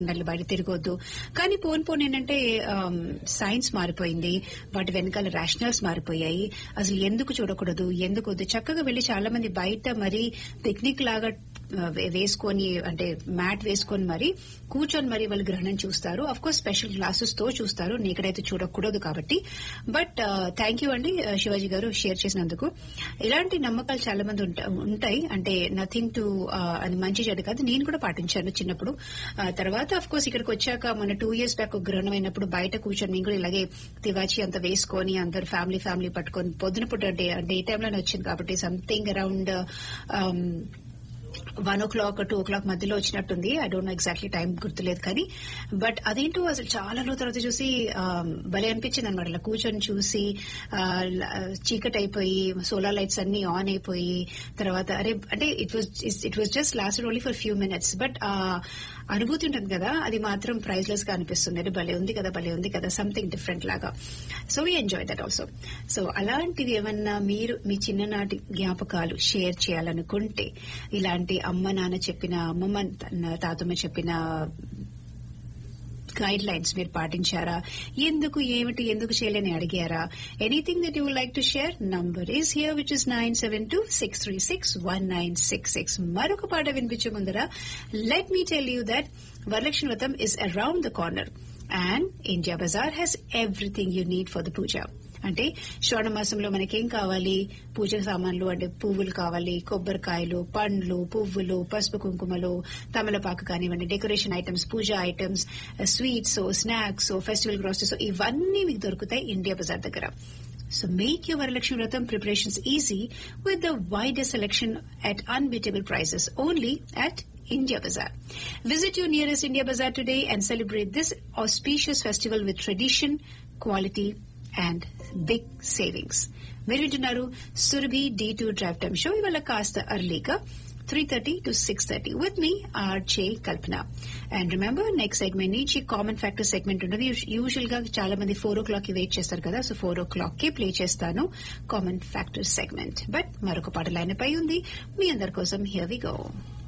ఉండాలి బయట తిరగొద్దు కానీ పోన్ పోన్ ఏంటంటే సైన్స్ మారిపోయింది వాటి వెనకాల రేషనల్స్ మారిపోయాయి అసలు ఎందుకు చూడకూడదు ఎందుకు వద్దు చక్కగా వెళ్లి చాలా మంది బయట మరి పిక్నిక్ లాగా ఆ, వే- వేసుకొని అంటే మ్యాట్ వేసుకొని మరి కూర్చొని మరి వాళ్ళు గ్రహణం చూస్తారు అఫ్ కోర్స్ స్పెషల్ గ్లాసెస్ తో చూస్తారు నీకడైతే చూడకూడదు కాబట్టి బట్ థ్యాంక్ యూ అండి ఆ, శివాజీ గారు షేర్ చేసినందుకు ఇలాంటి నమ్మకాలు చాలా మంది ఉంట- ఉంటాయి అంటే నథింగ్ టు అది మంచి చెడు కాదు నేను కూడా పాటించాను చిన్నప్పుడు ఆ, తర్వాత అఫ్ కోర్స్ ఇక్కడికి వచ్చాక మన టూ ఇయర్స్ బ్యాక్ గ్రహణం అయినప్పుడు బయట కూర్చొని నేను కూడా ఇలాగే తివాచి అంత వేసుకొని అందరు ఫ్యామిలీ ఫ్యామిలీ పట్టుకొని పొద్దున పూట డే డే టైంలోనే వచ్చింది కాబట్టి something around one o'clock two o'clock మధ్యలో వచ్చినట్టుంది I don't know exactly time గుర్తులేదు కానీ బట్ అదేంటో అసలు చాలా రోజుల తర్వాత చూసి ఆ, భలే అనిపించింది అనమాట ఇలా కూర్చొని చూసి ఆ, ల- చీకటి అయిపోయి సోలార్ లైట్స్ అన్ని ఆన్ అయిపోయి తర్వాత అరే అంటే it was it was just last only for few minutes but ఆ అనుభూతి ఉంటుంది కదా అది మాత్రం ప్రైజ్లెస్ గా అనిపిస్తుంది అంటే భలే ఉంది కదా భలే ఉంది కదా సంథింగ్ డిఫరెంట్ లాగా so we enjoy that also so అలాంటివి ఏమన్నా మీరు మీ చిన్ననాటి జ్ఞాపకాలు షేర్ చేయాలనుకుంటే ఇలాంటి అమ్మ నాన్న చెప్పిన అమ్మమ్మ త- తాతమ్మ చెప్పిన గైడ్ లైన్స్ మీరు పాటించారా ఎందుకు ఏమిటి ఎందుకు చేయలేని అడిగారా anything that you like to share number is here which is nine seven two six three six one nine six six మరొక పాట వినిపించే ముందర let me tell you that Varalakshmi Vratam is around the corner and India Bazaar has everything you need for the puja అంటే శ్రవణ మాసంలో మనకేం కావాలి పూజ సామాన్లు అంటే పువ్వులు కావాలి కొబ్బరికాయలు పండ్లు పువ్వులు పసుపు కుంకుమలు తమలపాకు కానివ్వండి decoration items puja items sweets snacks festival groceries ఇవన్నీ మీకు దొరుకుతాయి ఇండియా బజార్ దగ్గర So make your Varalakshmi Vratam preparations easy with the widest selection at unbeatable prices only at India Bazaar. Visit your nearest India Bazaar today and celebrate this auspicious festival with tradition, quality and big savings. మీరు వింటున్నారు Surabhi D two drive time show ఇవాళ కాస్త అర్లీగా three thirty to six thirty with me RJ Kalpana and remember next segment నుంచి common factor segment ఉంటుంది usual గా చాలా మంది ఫోర్ ఓ క్లాక్ కి వెయిట్ చేస్తారు కదా సో ఫోర్ ఓ క్లాక్ కి ప్లే చేస్తాను కామన్ ఫ్యాక్టర్ సెగ్మెంట్ బట్ మరొక పాట లైన్ పై ఉంది మీ అందరి కోసం హియర్ వి గో